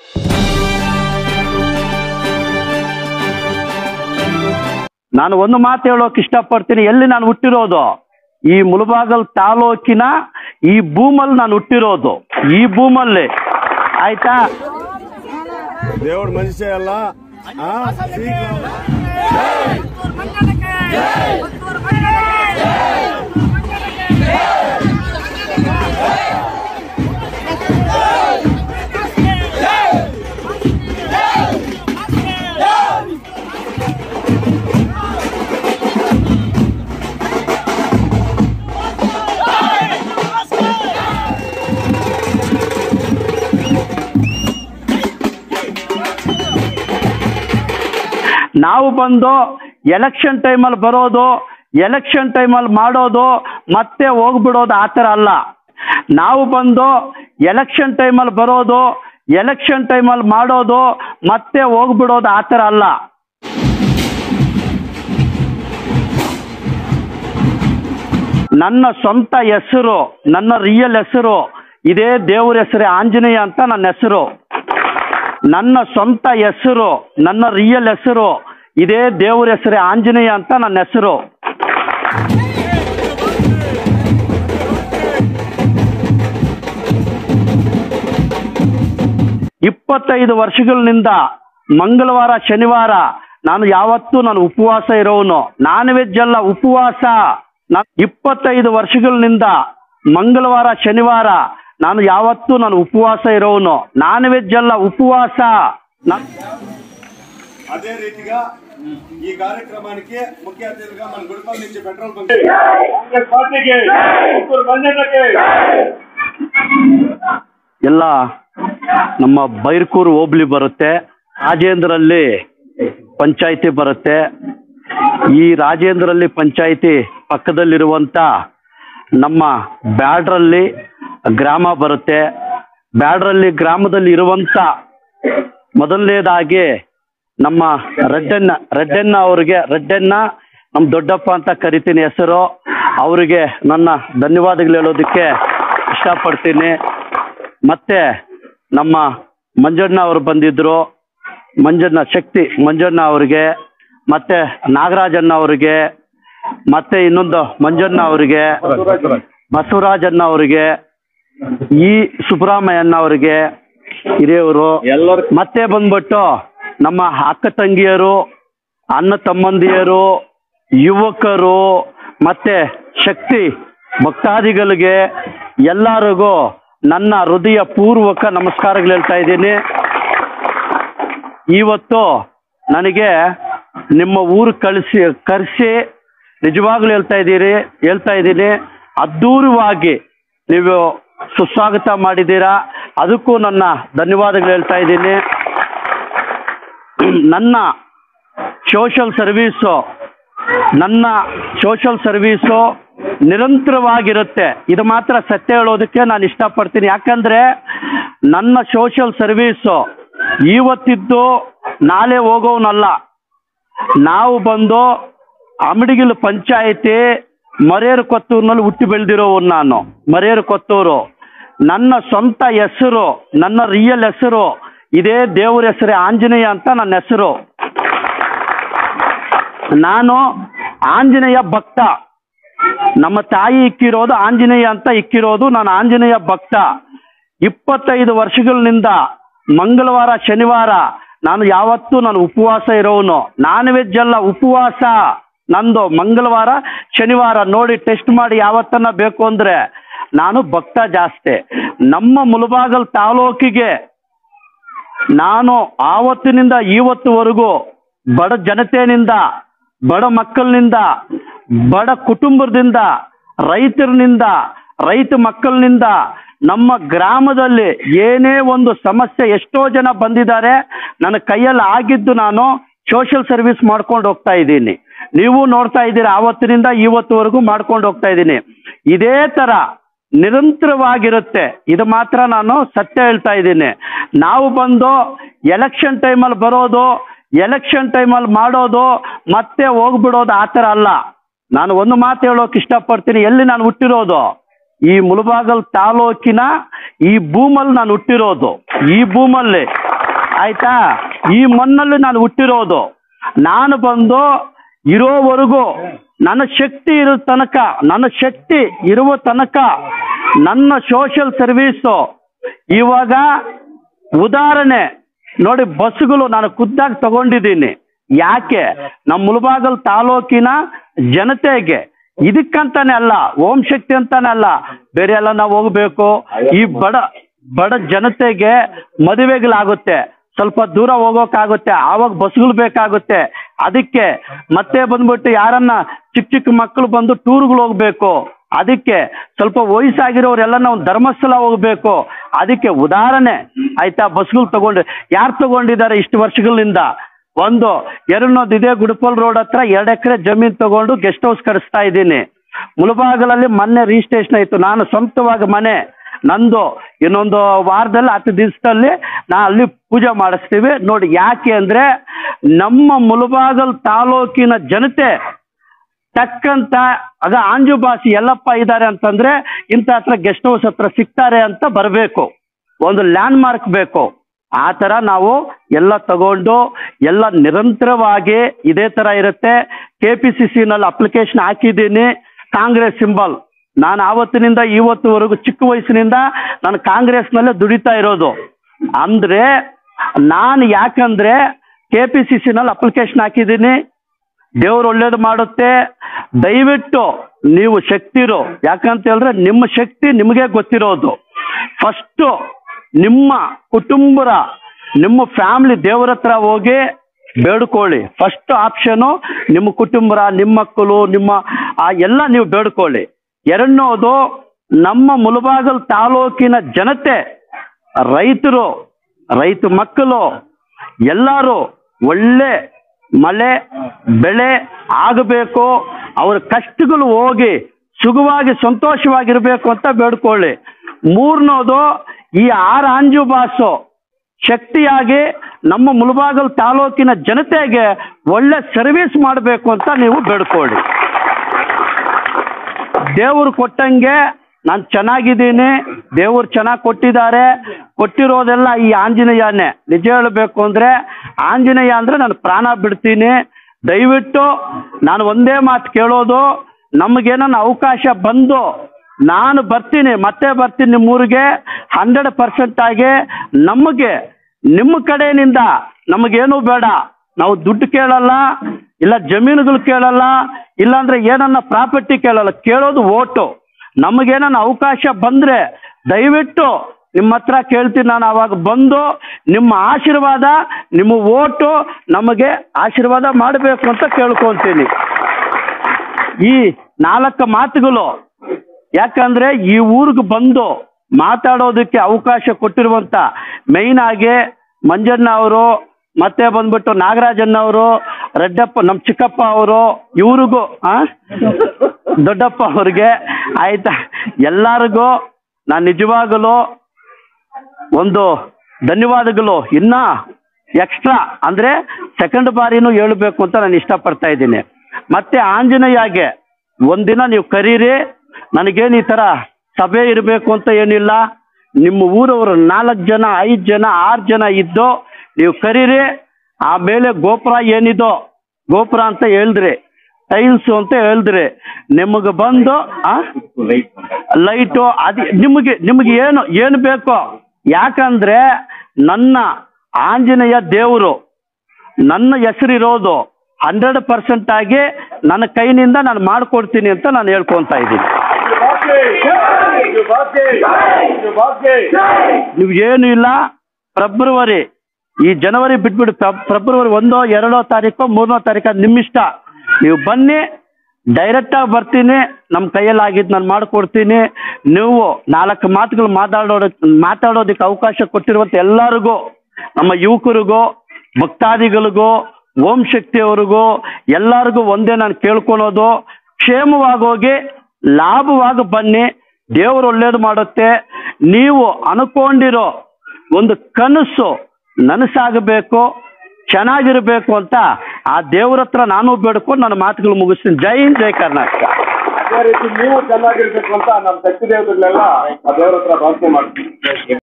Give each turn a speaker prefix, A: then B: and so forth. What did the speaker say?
A: ನಾನು ಒಂದು ಮಾತು ಹೇಳೋಕೆ ಇಷ್ಟಪಡ್ತೀನಿ ಎಲ್ಲಿ ನಾನು ಹುಟ್ಟಿರೋದು ಈ ಮುಳಬಾಗಲ್ ತಾಲೂಕಿನ ಈ ಭೂಮಲ್ಲಿ ನಾನು ಹುಟ್ಟಿರೋದು ಈ ಭೂಮಲ್ಲಿ ಆಯ್ತಾ
B: దేవుడు మనిషి అಲ್ಲ ఆ, సీక్రెట్.
A: ನಾವು ಬಂದು ಎಲೆಕ್ಷನ್ ಟೈಮಲ್ಲಿ ಬರೋದು ಎಲೆಕ್ಷನ್ ಟೈಮಲ್ಲಿ ಮಾಡೋದು ಮತ್ತೆ ಹೋಗ್ಬಿಡೋದು ಆ ಥರ ಅಲ್ಲ ನಾವು ಬಂದು ಎಲೆಕ್ಷನ್ ಟೈಮಲ್ಲಿ ಬರೋದು ಎಲೆಕ್ಷನ್ ಟೈಮಲ್ಲಿ ಮಾಡೋದು ಮತ್ತೆ ಹೋಗ್ಬಿಡೋದು ಆ ಥರ ಅಲ್ಲ ನನ್ನ ಸ್ವಂತ ಹೆಸರು ನನ್ನ ರಿಯಲ್ ಹೆಸರು ಇದೇ ದೇವ್ರ ಹೆಸರೇ ಆಂಜನೇಯ ಅಂತ ನನ್ನ ಹೆಸರು ನನ್ನ ಸ್ವಂತ ಹೆಸರು ನನ್ನ ರಿಯಲ್ ಹೆಸರು ಇದೇ ದೇವ್ರ ಹೆಸರೇ ಆಂಜನೇಯ ಅಂತ ನನ್ನ ಹೆಸರು ಇಪ್ಪತ್ತೈದು ವರ್ಷಗಳಿಂದ ಮಂಗಳವಾರ ಶನಿವಾರ ನಾನು ಯಾವತ್ತೂ ನಾನು ಉಪವಾಸ ಇರೋನು ನಾನ್ ವೆಜ್ ಅಲ್ಲ ಉಪವಾಸ ನಾನು ಇಪ್ಪತ್ತೈದು ವರ್ಷಗಳಿಂದ ಮಂಗಳವಾರ ಶನಿವಾರ ನಾನು ಯಾವತ್ತೂ ನಾನು ಉಪವಾಸ ಇರೋನು ನಾನ್ ವೆಜ್ ಅಲ್ಲ ಉಪವಾಸ ನಾನು
B: అదే రీతిగా ఈ కార్యక్రమానికి ముఖ్య అతిథిగా మన గుడిపల్లి నుంచి పెట్రోల్ బంక్
A: ಎಲ್ಲ ನಮ್ಮ ಬೈರ್ಕೂರು ಹೋಬ್ಳಿ ಬರುತ್ತೆ ರಾಜೇಂದ್ರಲ್ಲಿ ಪಂಚಾಯಿತಿ ಬರುತ್ತೆ ಈ ರಾಜೇಂದ್ರಲ್ಲಿ ಪಂಚಾಯಿತಿ ಪಕ್ಕದಲ್ಲಿರುವಂಥ ನಮ್ಮ ಬ್ಯಾಡ್ರಲ್ಲಿ ಗ್ರಾಮ ಬರುತ್ತೆ ಬ್ಯಾಡ್ರಲ್ಲಿ ಗ್ರಾಮದಲ್ಲಿ ಇರುವಂಥ ಮೊದಲನೇದಾಗಿ ನಮ್ಮ ರೆಡ್ಡಣ್ಣ ರೆಡ್ಡಣ್ಣ ಅವ್ರಿಗೆ ರೆಡ್ಡಣ್ಣ ನಮ್ಮ ದೊಡ್ಡಪ್ಪ ಅಂತ ಕರಿತೀನಿ ಹೆಸರು ಅವರಿಗೆ ನನ್ನ ಧನ್ಯವಾದಗಳು ಹೇಳೋದಕ್ಕೆ ಇಷ್ಟಪಡ್ತೀನಿ ಮತ್ತೆ ನಮ್ಮ ಮಂಜಣ್ಣ ಅವರು ಬಂದಿದ್ರು ಮಂಜಣ್ಣ ಶಕ್ತಿ ಮಂಜಣ್ಣ ಅವರಿಗೆ ಮತ್ತೆ ನಾಗರಾಜಣ್ಣ ಅವರಿಗೆ ಮತ್ತೆ ಇನ್ನೊಂದು ಮಂಜಣ್ಣ ಅವರಿಗೆ ಬಸವರಾಜಣ್ಣ ಅವರಿಗೆ ಈ ಸುಬ್ರಹ್ಮಣ್ಯಣ್ಣ ಅವರಿಗೆ ಹಿರಿಯವರು
B: ಎಲ್ಲರೂ
A: ಮತ್ತೆ ಬಂದ್ಬಿಟ್ಟು ನಮ್ಮ ಅಕ್ಕ ತಂಗಿಯರು ಅಣ್ಣ ತಮ್ಮಂದಿಯರು ಯುವಕರು ಮತ್ತೆ ಶಕ್ತಿ ಭಕ್ತಾದಿಗಳಿಗೆ ಎಲ್ಲರಿಗೂ ನನ್ನ ಹೃದಯ ಪೂರ್ವಕ ನಮಸ್ಕಾರಗಳು ಹೇಳ್ತಾ ಇದ್ದೀನಿ ಇವತ್ತು ನನಗೆ ನಿಮ್ಮ ಊರು ಕಳಿಸಿ ಕರೆಸಿ ನಿಜವಾಗ್ಲೂ ಹೇಳ್ತಾ ಇದ್ದೀರಿ ಹೇಳ್ತಾ ಇದ್ದೀನಿ ಅದ್ಧೂರವಾಗಿ ನೀವು ಸುಸ್ವಾಗತ ಮಾಡಿದ್ದೀರಾ ಅದಕ್ಕೂ ನನ್ನ ಧನ್ಯವಾದಗಳು ಹೇಳ್ತಾ ಇದ್ದೀನಿ ನನ್ನ ಸೋಷಲ್ ಸರ್ವೀಸು ನನ್ನ ಸೋಷಲ್ ಸರ್ವೀಸು ನಿರಂತರವಾಗಿರುತ್ತೆ ಇದು ಮಾತ್ರ ಸತ್ಯ ಹೇಳೋದಕ್ಕೆ ನಾನು ಇಷ್ಟಪಡ್ತೀನಿ ಯಾಕಂದ್ರೆ ನನ್ನ ಸೋಷಲ್ ಸರ್ವೀಸು ಇವತ್ತಿದ್ದು ನಾಳೆ ಹೋಗೋನಲ್ಲ ನಾವು ಬಂದು ಅಮಡಿಗಿಲು ಪಂಚಾಯಿತಿ ಮರೇರು ಕೊತ್ತೂರಿನಲ್ಲಿ ಹುಟ್ಟಿ ಬೆಳೆದಿರೋವು ನಾನು ಮರೇರು ಕೊತ್ತೂರು ನನ್ನ ಸ್ವಂತ ಹೆಸರು ನನ್ನ ರಿಯಲ್ ಹೆಸರು ಇದೇ ದೇವ್ರ ಹೆಸರೇ ಆಂಜನೇಯ ಅಂತ ನನ್ನ ಹೆಸರು ನಾನು ಆಂಜನೇಯ ಭಕ್ತ ನಮ್ಮ ತಾಯಿ ಇಕ್ಕಿರೋದು ಆಂಜನೇಯ ಅಂತ ಇಕ್ಕಿರೋದು ನಾನು ಆಂಜನೇಯ ಭಕ್ತ ಇಪ್ಪತ್ತೈದು ವರ್ಷಗಳಿಂದ ಮಂಗಳವಾರ ಶನಿವಾರ ನಾನು ಯಾವತ್ತೂ ನಾನು ಉಪವಾಸ ಇರೋನು ನಾನ್ ವೆಜ್ ಅಲ್ಲ ಉಪವಾಸ ನಂದು ಮಂಗಳವಾರ ಶನಿವಾರ ನೋಡಿ ಟೆಸ್ಟ್ ಮಾಡಿ ಯಾವತ್ತನ್ನ ಬೇಕು ಅಂದ್ರೆ ನಾನು ಭಕ್ತ ಜಾಸ್ತಿ ನಮ್ಮ ಮುಳಬಾಗಲ್ ತಾಲೂಕಿಗೆ ನಾನು ಆವತ್ತಿನಿಂದ ಇವತ್ತುವರೆಗೂ ಬಡ ಜನತೆಯಿಂದ ಬಡ ಮಕ್ಕಳಿನಿಂದ ಬಡ ಕುಟುಂಬದಿಂದ ರೈತರಿನಿಂದ ರೈತ ಮಕ್ಕಳಿನಿಂದ ನಮ್ಮ ಗ್ರಾಮದಲ್ಲಿ ಏನೇ ಒಂದು ಸಮಸ್ಯೆ ಎಷ್ಟೋ ಜನ ಬಂದಿದ್ದಾರೆ ನನ್ನ ಕೈಯಲ್ಲಿ ಆಗಿದ್ದು ನಾನು ಸೋಷಿಯಲ್ ಸರ್ವಿಸ್ ಮಾಡ್ಕೊಂಡು ಹೋಗ್ತಾ ಇದ್ದೀನಿ ನೀವು ನೋಡ್ತಾ ಇದ್ದೀರಾ ಆವತ್ತಿನಿಂದ ಇವತ್ತುವರೆಗೂ ಮಾಡ್ಕೊಂಡು ಹೋಗ್ತಾ ಇದ್ದೀನಿ ಇದೇ ತರ ನಿರಂತರವಾಗಿರುತ್ತೆ ಇದು ಮಾತ್ರ ನಾನು ಸತ್ಯ ಹೇಳ್ತಾ ಇದ್ದೀನಿ ನಾವು ಬಂದು ಎಲೆಕ್ಷನ್ ಟೈಮಲ್ಲಿ ಬರೋದು ಎಲೆಕ್ಷನ್ ಟೈಮಲ್ಲಿ ಮಾಡೋದು ಮತ್ತೆ ಹೋಗ್ಬಿಡೋದು ಆ ಥರ ಅಲ್ಲ ನಾನು ಒಂದು ಮಾತು ಹೇಳೋಕೆ ಇಷ್ಟಪಡ್ತೀನಿ ಎಲ್ಲಿ ನಾನು ಹುಟ್ಟಿರೋದು ಈ ಮುಳಬಾಗಲ್ ತಾಲೂಕಿನ ಈ ಭೂಮಲ್ಲಿ ನಾನು ಹುಟ್ಟಿರೋದು ಈ ಭೂಮಲ್ಲಿ ಆಯ್ತಾ ಈ ಮಣ್ಣಲ್ಲಿ ನಾನು ಹುಟ್ಟಿರೋದು ನಾನು ಬಂದು ಇರೋವರೆಗೂ ನನ್ನ ಶಕ್ತಿ ಇರೋ ತನಕ ನನ್ನ ಶಕ್ತಿ ಇರುವ ತನಕ ನನ್ನ ಸೋಷಿಯಲ್ ಸರ್ವೀಸು ಇವಾಗ ಉದಾಹರಣೆ ನೋಡಿ ಬಸ್ಸುಗಳು ನಾನು ಖುದ್ದಾಗಿ ತಗೊಂಡಿದ್ದೀನಿ ಯಾಕೆ ನಮ್ಮ ಮುಳಬಾಗಲ್ ತಾಲೂಕಿನ ಜನತೆಗೆ ಇದಕ್ಕಂತಾನೆ ಅಲ್ಲ ಓಂ ಶಕ್ತಿ ಅಂತಾನೆ ಅಲ್ಲ ಬೇರೆ ಎಲ್ಲ ನಾವು ಹೋಗ್ಬೇಕು ಈ ಬಡ ಬಡ ಜನತೆಗೆ ಮದುವೆಗಳಾಗುತ್ತೆ ಸ್ವಲ್ಪ ದೂರ ಹೋಗೋಕ್ಕಾಗುತ್ತೆ ಆವಾಗ ಬಸ್ಗಳು ಬೇಕಾಗುತ್ತೆ ಅದಕ್ಕೆ ಮತ್ತೆ ಬಂದ್ಬಿಟ್ಟು ಯಾರನ್ನ ಚಿಕ್ಕ ಚಿಕ್ಕ ಮಕ್ಕಳು ಬಂದು ಟೂರ್ಗಳು ಹೋಗ್ಬೇಕು ಅದಕ್ಕೆ ಸ್ವಲ್ಪ ವಯಸ್ಸಾಗಿರೋರೆಲ್ಲ ನಾವು ಧರ್ಮಸ್ಥಳ ಹೋಗ್ಬೇಕು ಅದಕ್ಕೆ ಉದಾಹರಣೆ ಆಯ್ತಾ ಬಸ್ಗಳು ತಗೊಂಡು ಯಾರು ತಗೊಂಡಿದ್ದಾರೆ ಇಷ್ಟು ವರ್ಷಗಳಿಂದ ಒಂದು ಎರಡನೋದು ಇದೇ ಗುಡಪಲ್ ರೋಡ್ ಹತ್ರ ಎರಡು ಎಕರೆ ಜಮೀನು ತಗೊಂಡು ಗೆಸ್ಟ್ ಹೌಸ್ ಕಡಿಸ್ತಾ ಇದ್ದೀನಿ ಮುಳಬಾಗಲಲ್ಲಿ ಮೊನ್ನೆ ರಿಜಿಸ್ಟ್ರೇಷನ್ ಆಯಿತು ನಾನು ಸ್ವಂತವಾಗಿ ಮನೆ ನಂದು ಇನ್ನೊಂದು ವಾರದಲ್ಲಿ ಹತ್ತು ದಿವಸದಲ್ಲಿ ನಾ ಅಲ್ಲಿ ಪೂಜೆ ಮಾಡಿಸ್ತೀವಿ ನೋಡಿ ಯಾಕೆ ಅಂದರೆ ನಮ್ಮ ಮುಳಬಾಗಲ್ ತಾಲೂಕಿನ ಜನತೆ ತಕ್ಕಂತ ಆಗ ಆಂಜುಬಾಸಿ ಎಲ್ಲಪ್ಪ ಇದ್ದಾರೆ ಅಂತಂದ್ರೆ ಇಂಥ ಹತ್ರ ಗೆಸ್ಟ್ ಹೌಸ್ ಹತ್ರ ಸಿಗ್ತಾರೆ ಅಂತ ಬರಬೇಕು ಒಂದು ಲ್ಯಾಂಡ್ ಮಾರ್ಕ್ ಬೇಕು ಆ ಥರ ನಾವು ಎಲ್ಲ ತಗೊಂಡು ಎಲ್ಲ ನಿರಂತರವಾಗಿ ಇದೇ ಥರ ಇರುತ್ತೆ ಕೆ ಪಿ ಸಿ ಸಿನಲ್ಲಿ ಅಪ್ಲಿಕೇಶನ್ ಹಾಕಿದ್ದೀನಿ ಕಾಂಗ್ರೆಸ್ ಸಿಂಬಲ್ ನಾನು ಆವತ್ತಿನಿಂದ ಇವತ್ತುವರೆಗೂ ಚಿಕ್ಕ ವಯಸ್ಸಿನಿಂದ ನಾನು ಕಾಂಗ್ರೆಸ್ನಲ್ಲೇ ದುಡಿತಾ ಇರೋದು ಅಂದರೆ ನಾನು ಯಾಕಂದ್ರೆ ಕೆ ಪಿ ಸಿ ಸಿನಲ್ಲಿ ಅಪ್ಲಿಕೇಶನ್ ಹಾಕಿದ್ದೀನಿ ದೇವ್ರು ಒಳ್ಳೇದು ಮಾಡುತ್ತೆ ದಯವಿಟ್ಟು ನೀವು ಶಕ್ತಿರು ಯಾಕಂತ ಹೇಳಿದ್ರೆ ನಿಮ್ಮ ಶಕ್ತಿ ನಿಮಗೆ ಗೊತ್ತಿರೋದು ಫಸ್ಟು ನಿಮ್ಮ ಕುಟುಂಬರ ನಿಮ್ಮ ಫ್ಯಾಮಿಲಿ ದೇವರ ಹತ್ರ ಹೋಗಿ ಬೇಡ್ಕೊಳ್ಳಿ ಫಸ್ಟ್ ಆಪ್ಷನು ನಿಮ್ಮ ಕುಟುಂಬರ ನಿಮ್ಮ ಮಕ್ಕಳು ನಿಮ್ಮ ಆ ಎಲ್ಲ ನೀವು ಬೇಡ್ಕೊಳ್ಳಿ ಎರಡನೇದು ನಮ್ಮ ಮುಳಬಾಗಲ್ ತಾಲೂಕಿನ ಜನತೆ ರೈತರು ರೈತ ಮಕ್ಕಳು ಎಲ್ಲರೂ ಒಳ್ಳೆ ಮಳೆ ಬೆಳೆ ಆಗಬೇಕು ಅವರ ಕಷ್ಟಗಳು ಹೋಗಿ ಸುಖವಾಗಿ ಸಂತೋಷವಾಗಿರ್ಬೇಕು ಅಂತ ಬೇಡ್ಕೊಳ್ಳಿ ಮೂರನೇದು ಈ ಆರು ಅಂಜು ಬಾಸು ಶಕ್ತಿಯಾಗಿ ನಮ್ಮ ಮುಳಬಾಗಲ್ ತಾಲೂಕಿನ ಜನತೆಗೆ ಒಳ್ಳೆ ಸರ್ವಿಸ್ ಮಾಡಬೇಕು ಅಂತ ನೀವು ಬೇಡ್ಕೊಳ್ಳಿ ದೇವರು ಕೊಟ್ಟಂಗೆ ನಾನು ಚೆನ್ನಾಗಿದ್ದೀನಿ ದೇವರು ಚೆನ್ನಾಗಿ ಕೊಟ್ಟಿದ್ದಾರೆ ಕೊಟ್ಟಿರೋದೆಲ್ಲ ಈ ಆಂಜನೇಯನೇ ನಿಜ ಹೇಳಬೇಕು ಅಂದರೆ ಆಂಜನೇಯ ಅಂದರೆ ನಾನು ಪ್ರಾಣ ಬಿಡ್ತೀನಿ ದಯವಿಟ್ಟು ನಾನು ಒಂದೇ ಮಾತು ಕೇಳೋದು ನಮಗೇನನ್ನ ಅವಕಾಶ ಬಂದು ನಾನು ಬರ್ತೀನಿ ಮತ್ತೆ ಬರ್ತೀನಿ ನಿಮ್ಮೂರಿಗೆ ಹಂಡ್ರೆಡ್ ಪರ್ಸೆಂಟ್ ಆಗಿ ನಮಗೆ ನಿಮ್ಮ ಕಡೆಯಿಂದ ನಮಗೇನು ಬೇಡ ನಾವು ದುಡ್ಡು ಕೇಳಲ್ಲ ಇಲ್ಲ ಜಮೀನುಗಳು ಕೇಳಲ್ಲ ಇಲ್ಲಾಂದ್ರೆ ಏನನ್ನ ಪ್ರಾಪರ್ಟಿ ಕೇಳಲ್ಲ ಕೇಳೋದು ಓಟು ನಮಗೇನನ್ನ ಅವಕಾಶ ಬಂದರೆ ದಯವಿಟ್ಟು ನಿಮ್ಮ ಹತ್ರ ಕೇಳ್ತೀನಿ ನಾನು ಅವಾಗ ಬಂದು ನಿಮ್ಮ ಆಶೀರ್ವಾದ ನಿಮ್ಮ ಓಟು ನಮಗೆ ಆಶೀರ್ವಾದ ಮಾಡಬೇಕು ಅಂತ ಕೇಳ್ಕೊತೀನಿ ಈ ನಾಲ್ಕು ಮಾತುಗಳು ಯಾಕಂದ್ರೆ ಈ ಊರಿಗೆ ಬಂದು ಮಾತಾಡೋದಕ್ಕೆ ಅವಕಾಶ ಕೊಟ್ಟಿರುವಂತ ಮೈನ್ ಆಗಿ ಮಂಜಣ್ಣ ಅವರು ಮತ್ತೆ ಬಂದ್ಬಿಟ್ಟು ನಾಗರಾಜಣ್ಣ ಅವರು ರೆಡ್ಡಪ್ಪ ನಮ್ಮ ಚಿಕ್ಕಪ್ಪ ಅವರು ಇವ್ರಿಗೂ ಆ ದೊಡ್ಡಪ್ಪ ಅವ್ರಿಗೆ ಆಯ್ತಾ ಎಲ್ಲರಿಗೂ ನಾನು ನಿಜವಾಗಲೂ ಒಂದು ಧನ್ಯವಾದಗಳು ಇನ್ನ ಎಕ್ಸ್ಟ್ರಾ ಅಂದ್ರೆ ಸೆಕೆಂಡ್ ಬಾರಿನೂ ಹೇಳಬೇಕು ಅಂತ ನಾನು ಇಷ್ಟಪಡ್ತಾ ಇದ್ದೀನಿ ಮತ್ತೆ ಆಂಜನೇಯಗೆ ಒಂದಿನ ನೀವು ಕರೀರಿ ನನಗೇನು ಈ ಥರ ಸಭೆ ಇರಬೇಕು ಅಂತ ಏನಿಲ್ಲ ನಿಮ್ಮ ಊರವರು ನಾಲ್ಕು ಜನ ಐದು ಜನ ಆರು ಜನ ಇದ್ದು ನೀವು ಕರೀರಿ ಆಮೇಲೆ ಗೋಪುರ ಏನಿದೋ ಗೋಪುರ ಅಂತ ಹೇಳಿದ್ರಿ ಟೈಲ್ಸು ಅಂತ ಹೇಳಿದ್ರಿ ನಿಮಗೆ ಬಂದು ಆ ಲೈಟು ಅದು ನಿಮಗೆ ನಿಮಗೆ ಏನು ಏನು ಬೇಕೋ ಯಾಕಂದ್ರೆ ನನ್ನ ಆಂಜನೇಯ ದೇವರು ನನ್ನ ಹೆಸರಿರೋದು ಹಂಡ್ರೆಡ್ ಪರ್ಸೆಂಟ್ ಆಗಿ ನನ್ನ ಕೈನಿಂದ ನಾನು ಮಾಡಿಕೊಡ್ತೀನಿ ಅಂತ ನಾನು ಹೇಳ್ಕೊತಾ ಇದ್ದೀನಿ ನೀವು ಏನು ಇಲ್ಲ ಫೆಬ್ರವರಿ ಈ ಜನವರಿ ಬಿಟ್ಬಿಟ್ಟು ಫೆಬ್- ಫೆಬ್ರವರಿ ಒಂದೋ ಎರಡೋ ತಾರೀಕು ಮೂರನೋ ತಾರೀಕು ಅದು ನಿಮ್ಮಿಷ್ಟ ನೀವು ಬನ್ನಿ ಡೈರೆಕ್ಟಾಗಿ ಬರ್ತೀನಿ ನಮ್ಮ ಕೈಯಲ್ಲಿ ಆಗಿದ್ದು ನಾನು ಮಾಡಿಕೊಡ್ತೀನಿ ನೀವು ನಾಲ್ಕು ಮಾತುಗಳು ಮಾತಾಡೋದ ಮಾತಾಡೋದಕ್ಕೆ ಅವಕಾಶ ಕೊಟ್ಟಿರುವಂಥ ಎಲ್ಲರಿಗೂ ನಮ್ಮ ಯುವಕರಿಗೂ ಭಕ್ತಾದಿಗಳಿಗೂ ಓಂ ಶಕ್ತಿಯವರಿಗೂ ಎಲ್ಲರಿಗೂ ಒಂದೇ ನಾನು ಕೇಳ್ಕೊಳೋದು ಕ್ಷೇಮವಾಗಿ ಹೋಗಿ ಲಾಭವಾಗಿ ಬನ್ನಿ ದೇವರು ಒಳ್ಳೇದು ಮಾಡುತ್ತೆ ನೀವು ಅನ್ಕೊಂಡಿರೋ ಒಂದು ಕನಸು ನನಸಾಗಬೇಕು ಚೆನ್ನಾಗಿರಬೇಕು ಅಂತ ಆ ದೇವ್ರ ಹತ್ರ ನಾನು ಬೇಡ್ಕೊಂಡು ನನ್ನ ಮಾತುಗಳು ಮುಗಿಸ್ತೀನಿ ಜೈ ಹಿಂದ್ ಜೈ ಕರ್ನಾಟಕ
B: ಅದೇ ರೀತಿ ನೀವು ಚೆನ್ನಾಗಿರ್ಬೇಕು ಅಂತ ನಮ್ಮ ಶಕ್ತಿ ದೇವತೆಗಳೆಲ್ಲ ಆ ದೇವ್ರ ಹತ್ರ ಪ್ರಾರ್ಥನೆ ಮಾಡ್ತೀವಿ